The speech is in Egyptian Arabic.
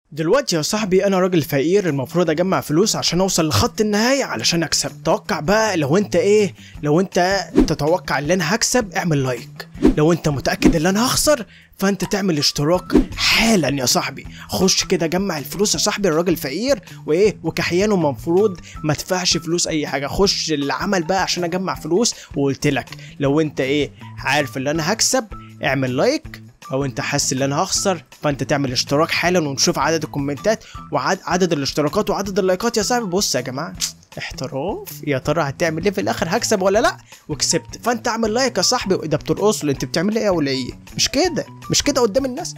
دلوقتي يا صاحبي انا راجل فقير المفروض اجمع فلوس عشان اوصل لخط النهايه علشان اكسب توقع بقى لو انت ايه لو انت تتوقع ان انا هكسب اعمل لايك لو انت متاكد ان انا هخسر فانت تعمل اشتراك حالا يا صاحبي خش كده جمع الفلوس يا صاحبي الراجل فقير وايه وكحيانه المفروض ما تدفعش فلوس اي حاجه خش العمل بقى عشان اجمع فلوس وقلت لك لو انت ايه عارف ان انا هكسب اعمل لايك او انت حاسس ان انا هخسر فانت تعمل اشتراك حالا ونشوف عدد الكومنتات وعدد الاشتراكات وعدد اللايكات يا صاحبي بص يا جماعه احتراف يا ترى هتعمل ايه في الاخر هكسب ولا لا وكسبت فانت اعمل لايك يا صاحبي ده بترقص له انت بتعمل ايه يا ولا ايه مش كده مش كده قدام الناس